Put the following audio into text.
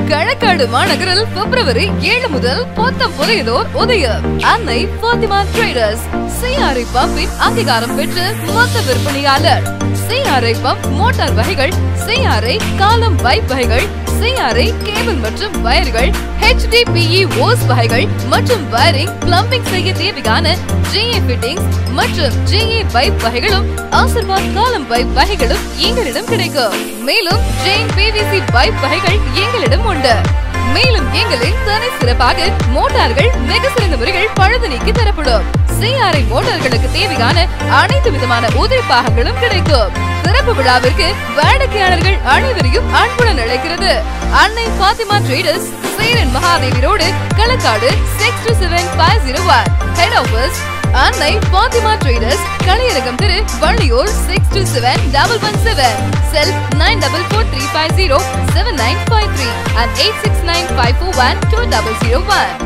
களக்காடு மாநகரில் பிப்ரவரி ஏழு முதல் பொத்தம் புதையதோர் உதயம் அன்னை பாத்திமா ட்ரேடர்ஸ் சிஆர்ஐ பம்பின் அங்கீகாரம் பெற்று மொத்த விற்பனையாளர் சிஆர்ஐ பம்ப் மோட்டார் வகைகள் சிஆர்ஐ காலம் பைப் வகைகள் சிஆர்ஐ கேபிள் மற்றும் வயர்கள் HDPE ஓஸ் வகைகள் மற்றும் வயரிங் பிளம்பிங் செய்ய தேவையான ஜிஏ ஃபிட்டிங்ஸ் மற்றும் ஜிஏ பைப் வகைகளும் ஆசிர்வாத் காலம் பைப் வகைகளும் எங்களிடம் கிடைக்கும் மேலும் ஜெயின் பிவிசி பைப் வகைகள் எங்களிடம் உண்டு மேலும் எங்களின் தனி சிறப்பாக மோட்டார்கள் மிக சிறந்த முறைகள் பழுது நீக்கி தரப்படும் சிஆர்ஐ மோட்டார்களுக்கு தேவையான அனைத்து விதமான உதிரி பாகங்களும் கிடைக்கும் சிறப்பு விழாவிற்கு வாடிக்கையாளர்கள் அனைவரையும் அன்புடன் அழைக்கிறது Annai Fathima traders Cheran Mahadevi road Kalakkad six two seven five zero one head office Annai Fathima traders கலையரங்கம் Thiru Valliyur six two seven double one seven cell nine double four three five zero seven nine five three and eight six nine five four one two double zero one